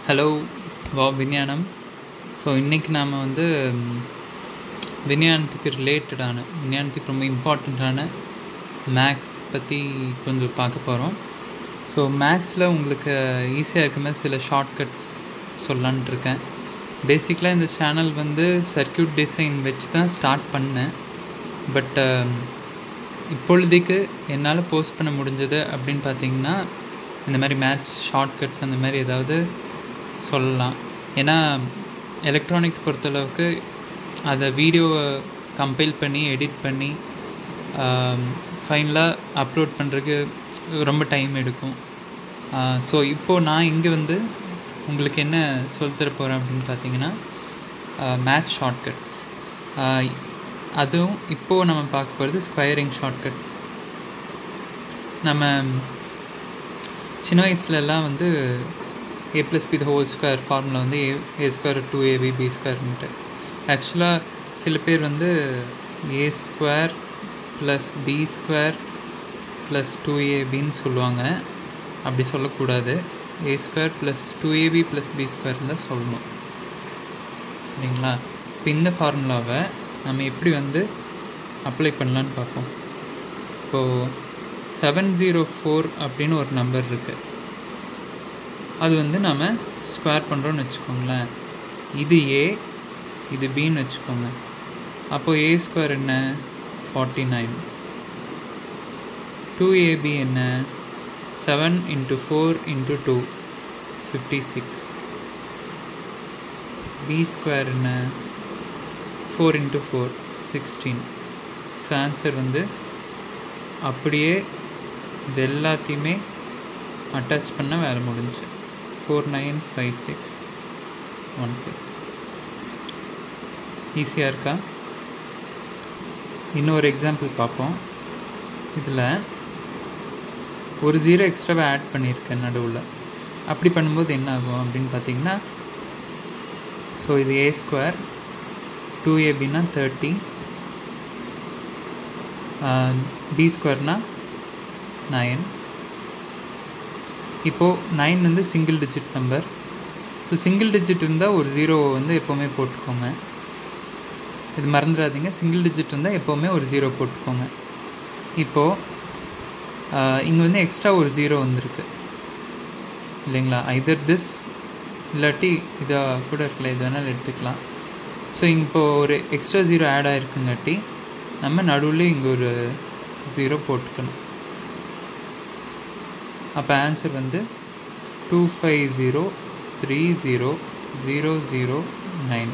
hello வா விஞ்ஞானம் so இன்றைக்கி நாம் வந்து ம், விஞ்ஞானத்துக்கு ரிலேட்டடான விஞ்ஞானத்துக்கு ரொம்ப இம்பார்ட்டண்ட்டான மேக்ஸ் பற்றி கொஞ்சம் பார்க்க போகிறோம் ஸோ மேக்ஸில் உங்களுக்கு ஈஸியாக இருக்க மாதிரி சில ஷார்ட்கட்ஸ் சொல்லலான்ட்டு இருக்கேன் பேசிக்கலாக இந்த சேனல் வந்து சர்க்யூட் டிசைன் வச்சு தான் ஸ்டார்ட் பண்ணேன் பட் இப்பொழுதைக்கு என்னால் போஸ்ட் பண்ண முடிஞ்சது அப்படின்னு பார்த்தீங்கன்னா இந்த மாதிரி மேட்ச் ஷார்ட்கட்ஸ் அந்த மாதிரி ஏதாவது சொல்லலாம் ஏன்னா எலக்ட்ரானிக்ஸ் பொறுத்தளவுக்கு அதை வீடியோவை கம்பைல் பண்ணி எடிட் பண்ணி ஃபைனலாக அப்லோட் பண்ணுறதுக்கு ரொம்ப டைம் எடுக்கும் ஸோ இப்போது நான் இங்கே வந்து உங்களுக்கு என்ன சொல்லித்தர போகிறேன் அப்படின்னு பார்த்தீங்கன்னா மேட்ச் ஷார்ட்கட்ஸ் அதுவும் இப்போது நம்ம பார்க்க போகிறது ஸ்கொயரிங் ஷார்ட்கட்ஸ் நம்ம சின்ன வயசுலலாம் வந்து A plus B the whole square formula வந்து A A square two AB B ஸ்கொயர்ன்ட்டு ஆக்சுவலாக சில பேர் வந்து A square plus B square plus two ஏபின்னு சொல்லுவாங்க அப்படி சொல்லக்கூடாது A square plus two AB plus B square தான் சொல்லணும் சரிங்களா இப்போ இந்த ஃபார்முலாவை நம்ம எப்படி வந்து அப்ளை பண்ணலான்னு பார்ப்போம் இப்போது செவன் ஜீரோ ஃபோர் அப்படின்னு ஒரு நம்பர் இருக்குது அது வந்து நம்ம ஸ்கொயர் பண்ணுறோன்னு வச்சுக்கோங்களேன் இது ஏ இது பின்னு வச்சுக்கோங்க அப்போது ஏ ஸ்கொயர் என்ன ஃபார்ட்டி நைன் டூ ஏபி என்ன seven into four into two fifty six B square என்ன four into four sixteen so answer வந்து அப்படியே இது எல்லாத்தையுமே அட்டாச் பண்ண வேலை முடிஞ்சு four nine five six one six ஈஸியாக இருக்கா இன்னொரு எக்ஸாம்பிள் பார்ப்போம் இதில் ஒரு ஜீரோ எக்ஸ்ட்ராவை ஆட் பண்ணியிருக்கேன் நடுவில் அப்படி பண்ணும்போது என்ன ஆகும் அப்படின்னு பார்த்தீங்கன்னா ஸோ இது ஏ ஸ்கொயர் டூ ஏபின்னா தேர்ட்டி பி ஸ்கொயர்னா நயன் இப்போது நைன் வந்து single digit number so single digit இருந்தால் ஒரு ஜீரோவை வந்து எப்போவுமே போட்டுக்கோங்க இது மறந்துடாதீங்க சிங்கிள் டிஜிட் இருந்தால் எப்போவுமே ஒரு ஜீரோ போட்டுக்கோங்க இப்போது இங்கே வந்து எக்ஸ்ட்ரா ஒரு ஜீரோ வந்திருக்கு இல்லைங்களா ஐதர் திஸ் இல்லாட்டி இதாக கூட இருக்கல இது வேணாலும் எடுத்துக்கலாம் ஸோ இப்போ ஒரு எக்ஸ்ட்ரா ஜீரோ ஆட் ஆகிருக்குங்காட்டி நம்ம நடுவில் இங்கே ஒரு ஜீரோ போட்டுக்கணும் அப்போ ஆன்சர் வந்து two five zero three zero zero zero nine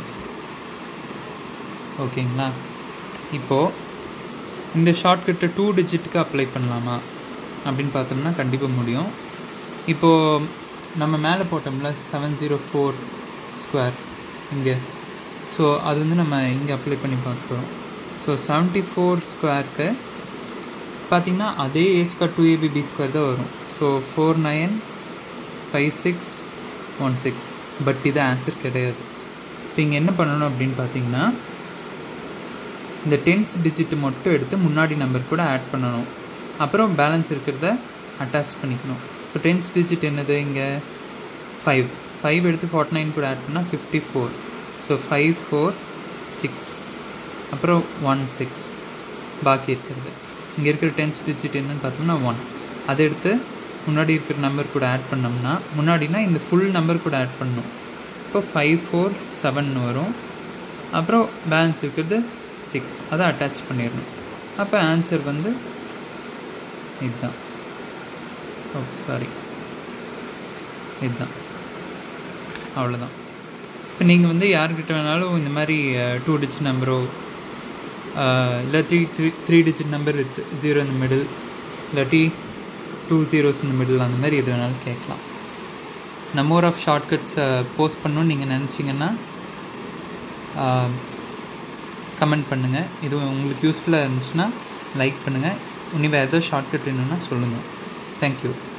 ஓகேங்களா இப்போது இந்த ஷார்ட்கட்டை டூ டிஜிட்டுக்கு அப்ளை பண்ணலாமா அப்படின்னு பார்த்தோம்னா கண்டிப்பாக முடியும் இப்போது நம்ம மேலே போட்டோம்ல செவன் ஜீரோ ஃபோர் ஸ்கொயர் இங்கே ஸோ அது வந்து நம்ம இங்கே அப்ளை பண்ணி பார்க்க போகிறோம் ஸோ செவன்ட்டி ஃபோர் ஸ்கொயருக்கு பார்த்திங்கன்னா அதே A square two AB B square தான் வரும் so four nine five six one six but இது ஆன்சர் கிடையாது இப்போ இங்கே என்ன பண்ணணும் அப்படின்னு பார்த்தீங்கன்னா இந்த டென்ஸ் டிஜிட் மட்டும் எடுத்து முன்னாடி நம்பர் கூட ஆட் பண்ணணும் அப்புறம் பேலன்ஸ் இருக்கிறத அட்டாச் பண்ணிக்கணும் ஸோ டென்ஸ் டிஜிட் என்னது இங்கே ஃபைவ் ஃபைவ் எடுத்து ஃபார்ட்டி நைன் கூட ஆட் பண்ணால் fifty four so five four six அப்புறம் ஒன் சிக்ஸ் பாக்கி இருக்கிறது இங்கே இருக்கிற டென்ஸ் டிஜிட் என்னன்னு பார்த்தோம்னா ஒன் அதை எடுத்து முன்னாடி இருக்கிற நம்பர் கூட ஆட் பண்ணோம்னா முன்னாடினா இந்த ஃபுல் நம்பர் கூட ஆட் பண்ணணும் இப்போ ஃபைவ் ஃபோர் செவன் வரும் அப்புறம் பேலன்ஸ் இருக்கிறது சிக்ஸ் அதை அட்டாச் பண்ணிடணும் அப்போ ஆன்சர் வந்து இதுதான் ஓ சாரி இதுதான் அவ்வளோதான் இப்போ நீங்கள் வந்து யார்கிட்ட வேணாலும் இந்த மாதிரி டூ டிஜிட் நம்பரோ இல்லை three three three digit number with zero இந்த மிடில் இல்லாட்டி டூ ஜீரோஸ் இந்த மிடில் அந்த மாதிரி எது வேணாலும் கேட்கலாம் நம்பர் ஆஃப் ஷார்ட்கட்ஸை போஸ்ட் பண்ணணும்னு நீங்கள் நினச்சிங்கன்னா கமெண்ட் பண்ணுங்கள் இது உங்களுக்கு யூஸ்ஃபுல்லாக இருந்துச்சுன்னா லைக் பண்ணுங்கள் இன்னும் வேறு ஏதோ ஷார்ட்கட் வேணும்னா சொல்லுங்கள் தேங்க்யூ